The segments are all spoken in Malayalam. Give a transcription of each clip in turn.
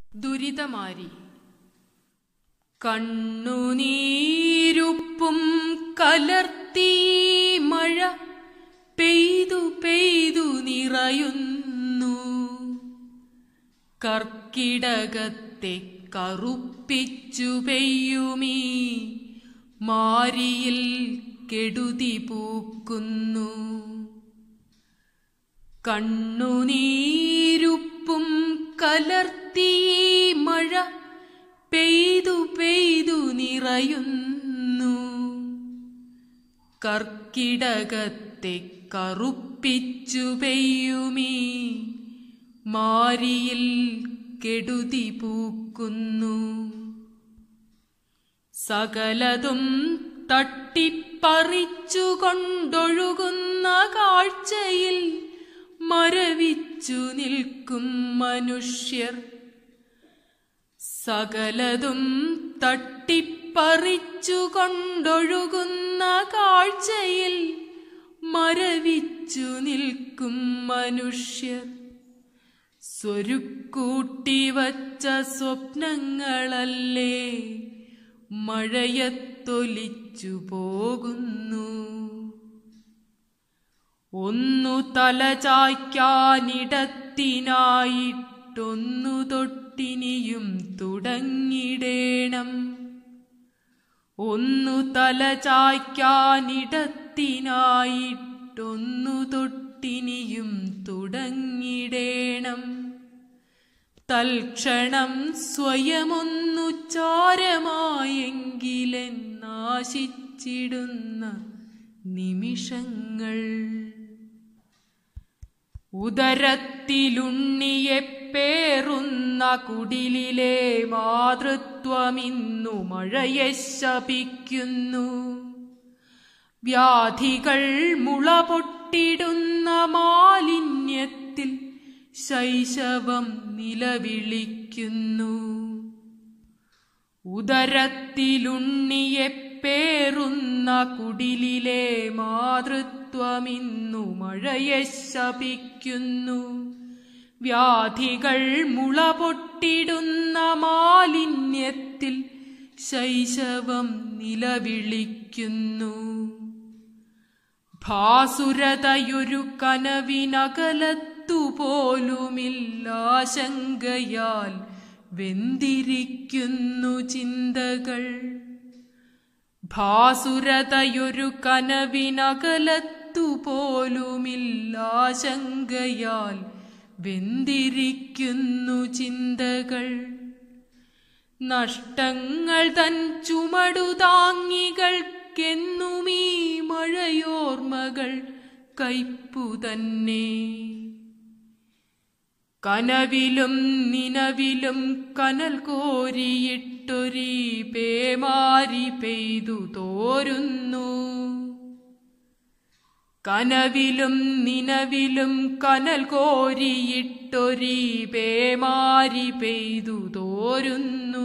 ദുരിതമാരി കണ്ണുനീരുപ്പും കലർത്തി മഴ പെയ്തു പെയ്തു നിറയുന്നു കർക്കിടകത്തെ കറുപ്പിച്ചു പെയ്യുമീ മാരിയിൽ കെടുതി പൂക്കുന്നു കണ്ണുനീരുപ്പും കലർത്തി മഴ പെയ്തു പെയ്തു നിറയുന്നു കർക്കിടകത്തെ കറുപ്പിച്ചു പെയ്യുമീ മാരിയിൽ കെടുതി പൂക്കുന്നു സകലതും തട്ടിപ്പറിച്ചുകൊണ്ടൊഴുകുന്ന കാഴ്ചയിൽ മരവിച്ചു നിൽക്കും മനുഷ്യർ സകലതും തട്ടിപ്പറിച്ചുകൊണ്ടൊഴുകുന്ന കാഴ്ചയിൽ മരവിച്ചു നിൽക്കും മനുഷ്യർ സ്വരുക്കൂട്ടി വച്ച സ്വപ്നങ്ങളല്ലേ മഴയത്തൊലിച്ചു പോകുന്നു ഒന്നു തലചായ്ക്കാനിടത്തിനായിട്ടൊന്നു തൊട്ടിനിയും തുടങ്ങിടേണം ഒന്നു തലചായ്ക്കാനിടത്തിനായിട്ടൊന്നു തൊട്ടിനിയും തുടങ്ങിടേണം തൽക്ഷണം സ്വയമൊന്നു ചാരമായെങ്കിലെന്നാശിച്ചിടുന്ന നിമിഷങ്ങൾ ഉദരത്തിലുണ്ണിയെ പേറുന്ന കുടിലിലെ മാതൃത്വമിന്നു മഴയെ ശപിക്കുന്നു വ്യാധികൾ മുള പൊട്ടിടുന്ന മാലിന്യത്തിൽ ശൈശവം നിലവിളിക്കുന്നു ഉദരത്തിലുണ്ണിയെ പേറുന്ന കുടിലിലെ മാതൃത്വമിന്നു മഴയെ ശപിക്കുന്നു വ്യാധികൾ മുള പൊട്ടിടുന്ന മാലിന്യത്തിൽ ശൈശവം നിലവിളിക്കുന്നു ഭാസുരതയൊരു കനവിനകലത്തുപോലുമില്ലാശങ്കയാൽ വെന്തിരിക്കുന്നു ചിന്തകൾ ഭാസുരതയൊരു കനവിനകലത്തുപോലുമില്ലാശങ്കയാൽ വെന്തിരിക്കുന്നു ചിന്തകൾ നഷ്ടങ്ങൾ തൻ ചുമടുതാങ്ങികൾക്കെന്നുമീ മഴയോർമ്മകൾ കയ്പു തന്നെ കനവിലും നിനവിലും കനൽ കോരിയിട്ടൊരീ പേമാരി പെയ്തു തോരുന്നു കനവിലും നിനവിലും കനൽ കോരിയിട്ടൊരീ പേമാരി പെയ്തു തോരുന്നു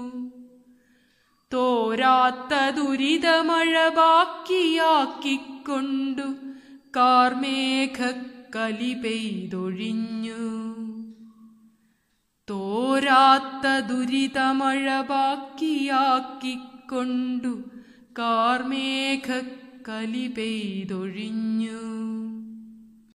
തോരാത്ത ദുരിതമഴ ബാക്കിയാക്കിക്കൊണ്ടു കാർമേഘ കലി പെയ്തൊഴിഞ്ഞു തോരാത്ത ദുരിതമഴ ബാക്കിയാക്കിക്കൊണ്ടു കാർമേഘ കലി പെയ്തൊഴിഞ്ഞു